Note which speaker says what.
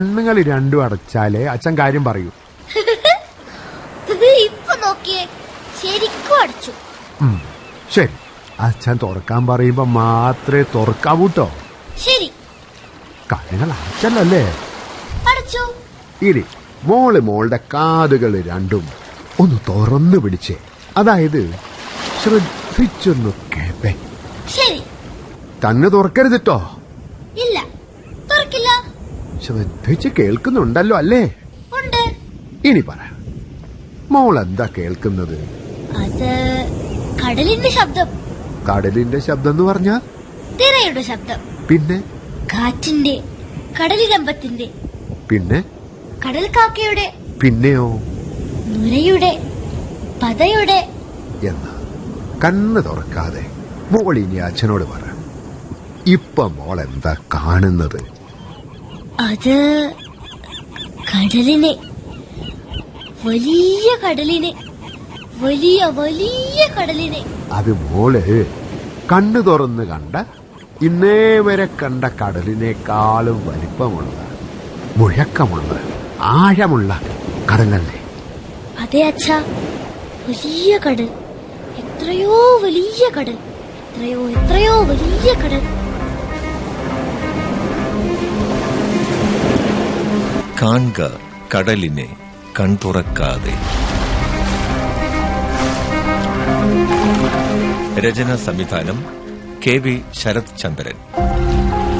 Speaker 1: കണ്ണുകൾ രണ്ടും അടച്ചാലേ അച്ഛൻ കാര്യം പറയൂ
Speaker 2: ഇത് ഇപ്പൊ നോക്കിയേ ശരിക്കും അടച്ചു
Speaker 1: ഉം, ശരി അച്ഛൻ തുറക്കാൻ പറയുമ്പോ മാത്രമേ തുറക്കാവൂട്ടോ
Speaker 2: ശരി
Speaker 1: കണ്ണുകൾ അടച്ചല്ലേ
Speaker 2: അടച്ചു
Speaker 1: ഇനി മോള് മോളുടെ കാതുകൾ രണ്ടും ഒന്ന് തുറന്നു പിടിച്ചേ അതായത് ശ്രദ്ധിച്ചൊന്ന് കേപ്പേ
Speaker 2: ശരി
Speaker 1: തന്നെ തുറക്കരുതിട്ടോ
Speaker 2: ഇല്ല തുറക്കില്ല
Speaker 1: ശ്രദ്ധിച്ച് കേൾക്കുന്നുണ്ടല്ലോ അല്ലേ
Speaker 2: ഉണ്ട്
Speaker 1: ഇനി പറ മോൾ എന്താ കേൾക്കുന്നത്
Speaker 2: അത് കടലിന്റെ ശബ്ദം
Speaker 1: കടലിന്റെ ശബ്ദം എന്ന് പറഞ്ഞാ
Speaker 2: തിരയുടെ ശബ്ദം
Speaker 1: പിന്നെ
Speaker 2: കാറ്റിന്റെ കടലിരമ്പത്തിന്റെ
Speaker 1: പിന്നെ
Speaker 2: കടൽ കാക്കയുടെ
Speaker 1: പിന്നെയോ
Speaker 2: നുരയുടെ പതയുടെ
Speaker 1: എന്ന് കണ്ണ് തുറക്കാതെ മോൾ ഇനി അച്ഛനോട് പറ ഇപ്പൊ മോൾ എന്താ കാണുന്നത്
Speaker 2: അത് കടലിനെ വലിയ കടലിനെ വലിയ വലിയ കടലിനെ
Speaker 1: അത് മോള് കണ്ണു തുറന്ന് കണ്ട ഇന്നേ വരെ കണ്ട കടലിനേക്കാളും വലിപ്പമുള്ള മുഴക്കമുള്ള ആഴമുള്ള കടലല്ലേ
Speaker 2: അതെ അച്ഛ വലിയ കടൽ എത്രയോ വലിയ കടൽ എത്രയോ എത്രയോ വലിയ കടൽ
Speaker 3: കാൺക കടലിനെ കൺതുറക്കാതെ രചന സംവിധാനം കെ വി ശരത് ചന്ദ്രൻ